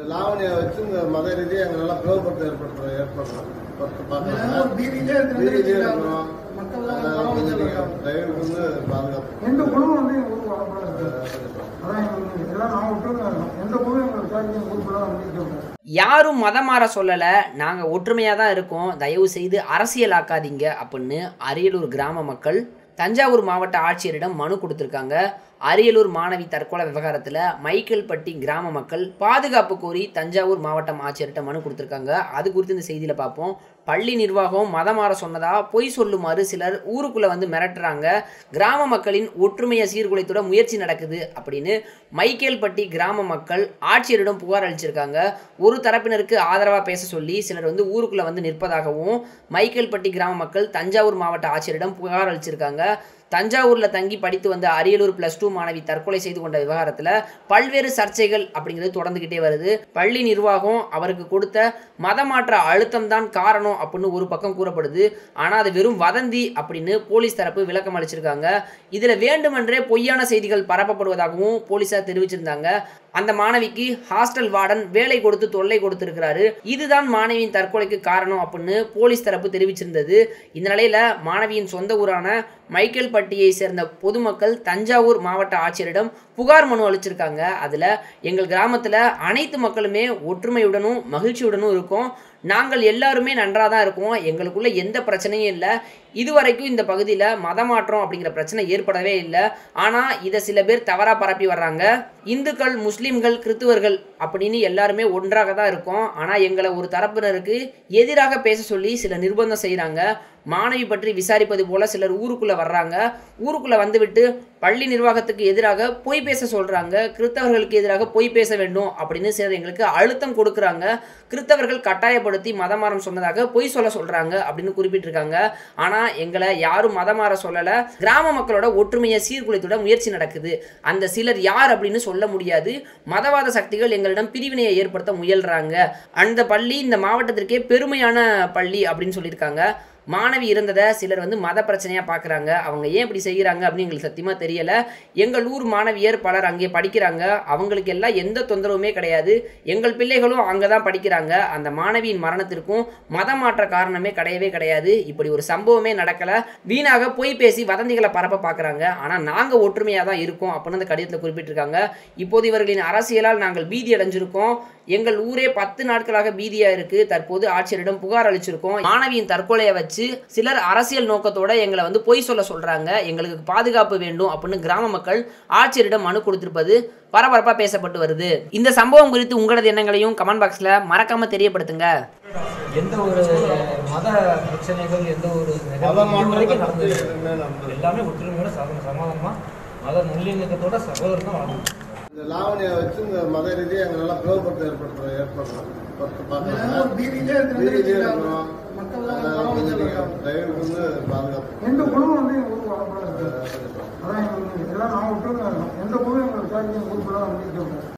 இந்த லாவணியை வச்சு இந்த மத ரீதியாக எங்களெல்லாம் பிளவுபடுத்த ஏற்படுத்துற ஏற்படுறோம் ஒரு பீதியிலே இருக்கு, பீதியிலே நிகழ்ச்சியில இருக்கிறோம் மக்கள் அதனால எல்லாம் கொஞ்சம் நீங்க கவனிச்சு தயவு வந்து பாதுகாப்பு எந்த குழுவும் வந்து எங்க ஊருக்கு வரக்கூடாது அதான் எங்களுக்கு எல்லாம் நான் விட்டுருங்க எந்த குழுவும் எங்களுக்கு தேவை எங்க ஊருக்குள்ள வந்து யாரும் மதம் மாற சொல்லலை நாங்கள் ஒற்றுமையாக தான் இருக்கோம் தயவு செய்து அரசியலாக்காதீங்க அப்படின்னு அரியலூர் கிராம மக்கள் தஞ்சாவூர் மாவட்ட ஆட்சியரிடம் மனு கொடுத்துருக்காங்க அரியலூர் மாணவி தற்கொலை விவகாரத்தில் மைக்கேல்பட்டி கிராம மக்கள் பாதுகாப்பு கோரி தஞ்சாவூர் மாவட்டம் ஆட்சியர்கிட்ட மனு கொடுத்துருக்காங்க அது குறித்து இந்த செய்தியில் பார்ப்போம் பள்ளி நிர்வாகம் மதம் மாற சொன்னதா பொய் சொல்லுமாறு சிலர் ஊருக்குள்ளே வந்து மிரட்டுறாங்க கிராம மக்களின் ஒற்றுமையை சீர்குலைத்துட முயற்சி நடக்குது அப்படின்னு மைக்கேல்பட்டி கிராம மக்கள் ஆட்சியரிடம் புகார் அளிச்சிருக்காங்க ஒரு தரப்பினருக்கு ஆதரவாக பேச சொல்லி சிலர் வந்து ஊருக்குள்ளே வந்து நிற்பதாகவும் மைக்கேல்பட்டி கிராம மக்கள் தஞ்சாவூர் மாவட்ட ஆட்சியரிடம் புகார் அளிச்சிருக்காங்க தஞ்சாவூரில் தங்கி படித்து வந்த அரியலூர் ப்ளஸ் டூ மாணவி தற்கொலை செய்து கொண்ட விவகாரத்தில் பல்வேறு சர்ச்சைகள் அப்படிங்கிறது தொடர்ந்துக்கிட்டே வருது பள்ளி நிர்வாகம் அவருக்கு கொடுத்த மதமாற்ற அழுத்தம் தான் காரணம் அப்படின்னு ஒரு பக்கம் கூறப்படுது ஆனால் அது வெறும் வதந்தி அப்படின்னு போலீஸ் தரப்பு விளக்கம் அளிச்சிருக்காங்க இதில் வேண்டுமென்றே பொய்யான செய்திகள் பரப்பப்படுவதாகவும் போலீஸார் தெரிவிச்சிருந்தாங்க அந்த மாணவிக்கு ஹாஸ்டல் வார்டன் வேலை கொடுத்து தொல்லை கொடுத்திருக்கிறாரு இதுதான் மாணவியின் தற்கொலைக்கு காரணம் அப்படின்னு போலீஸ் தரப்பு தெரிவிச்சிருந்தது இந்த நிலையில மாணவியின் சொந்த ஊரான மைக்கேல்பட்டியை சேர்ந்த பொதுமக்கள் தஞ்சாவூர் மாவட்ட ஆட்சியரிடம் புகார் மனு அளிச்சிருக்காங்க அதில் எங்கள் கிராமத்தில் அனைத்து மக்களுமே ஒற்றுமையுடனும் மகிழ்ச்சியுடனும் இருக்கோம் நாங்கள் எல்லாருமே நன்றாக தான் இருக்கோம் எங்களுக்குள்ள எந்த பிரச்சனையும் இல்லை இதுவரைக்கும் இந்த பகுதியில் மதமாற்றம் அப்படிங்கிற பிரச்சனை ஏற்படவே இல்லை ஆனால் இதை சில பேர் தவறாக பரப்பி வர்றாங்க இந்துக்கள் முஸ்லீம்கள் கிறித்துவர்கள் அப்படின்னு எல்லாருமே ஒன்றாக தான் இருக்கோம் ஆனால் எங்களை ஒரு தரப்பினருக்கு எதிராக பேச சொல்லி சில நிர்பந்தம் செய்கிறாங்க மாணவி பற்றி விசாரிப்பது போல சிலர் ஊருக்குள்ளே வர்றாங்க ஊருக்குள்ளே வந்துவிட்டு பள்ளி நிர்வாகத்துக்கு எதிராக பொய் பேச சொல்கிறாங்க கிறித்தவர்களுக்கு எதிராக பொய் பேச வேண்டும் அப்படின்னு சிலர் எங்களுக்கு அழுத்தம் கொடுக்குறாங்க கிறித்தவர்கள் கட்டாயப்படுத்தி மதமாறம் சொன்னதாக பொய் சொல்ல சொல்கிறாங்க அப்படின்னு குறிப்பிட்டிருக்காங்க ஆனால் எங்களை யாரும் மதமாற சொல்லலை கிராம மக்களோட ஒற்றுமையை சீர்குலைத்துட முயற்சி நடக்குது அந்த சிலர் யார் அப்படின்னு சொல்ல முடியாது மதவாத சக்திகள் எங்களிடம் பிரிவினையை ஏற்படுத்த முயல்றாங்க அந்த பள்ளி இந்த மாவட்டத்திற்கே பெருமையான பள்ளி அப்படின்னு சொல்லியிருக்காங்க மாணவி இருந்ததை சிலர் வந்து மத பிரச்சனையாக பார்க்குறாங்க அவங்க ஏன் இப்படி செய்கிறாங்க அப்படின்னு எங்களுக்கு சத்தியமாக தெரியலை எங்கள் ஊர் மாணவியர் பலர் அங்கே படிக்கிறாங்க அவங்களுக்கு எல்லாம் எந்த தொந்தரவுமே கிடையாது எங்கள் பிள்ளைகளும் அங்கே தான் படிக்கிறாங்க அந்த மாணவியின் மரணத்திற்கும் மதம் மாற்ற காரணமே கிடையவே கிடையாது இப்படி ஒரு சம்பவமே நடக்கலை வீணாக பொய் பேசி வதந்திகளை பரப்ப பார்க்குறாங்க ஆனால் நாங்கள் ஒற்றுமையாக தான் இருக்கோம் அப்படின்னு அந்த கடிதத்தில் குறிப்பிட்டிருக்காங்க இப்போது இவர்களின் அரசியலால் நாங்கள் பீதி அடைஞ்சிருக்கோம் எங்கள் ஊரே பத்து நாட்களாக பீதியா இருக்கு தற்போது ஆட்சியரிடம் புகார் அளிச்சிருக்கோம் மாணவியின் தற்கொலையை வச்சு சிலர் அரசியல் நோக்கத்தோட எங்களை வந்து பொய் சொல்ல சொல்றாங்க எங்களுக்கு பாதுகாப்பு வேண்டும் அப்படின்னு கிராம மக்கள் ஆட்சியரிடம் மனு கொடுத்திருப்பது பரபரப்பா பேசப்பட்டு வருது இந்த சம்பவம் குறித்து உங்களது எண்ணங்களையும் கமெண்ட் பாக்ஸ்ல மறக்காம தெரியப்படுத்துங்க எந்த ஒரு மத பிரச்சனைகள் எந்த ஒரு மத நிகழ்வும் இதுவரைக்கும் மாற்றத்தை பற்றி நடந்தது எதுவுமே நடந்தது எல்லாமே ஒற்றுமையோட சம சமாதானமா மத நல்லிணக்கத்தோட சகோதரர் தான் வாழ்ந்து இந்த லாவணியை வச்சு இந்த மத ரீதியாக எங்களெல்லாம் பிளவுபடுத்த ஏற்படுத்துற ஏற்படுறோம் ஒரு பீதியிலே இருக்கு, பீதியிலே நிகழ்ச்சியில இருக்கிறோம் மக்கள் எல்லாம் அதனால கொஞ்சம் நீங்க கவனிச்சு தயவு வந்து பாதுகாப்பு எந்த குழுவும் வந்து எங்க ஊருக்கு வரக்கூடாது அதான் எங்களுக்கு எல்லாம் நான் விட்டுருங்க எந்த குழுவும் எங்களுக்கு தேவை எங்க ஊருக்குள்ள வந்து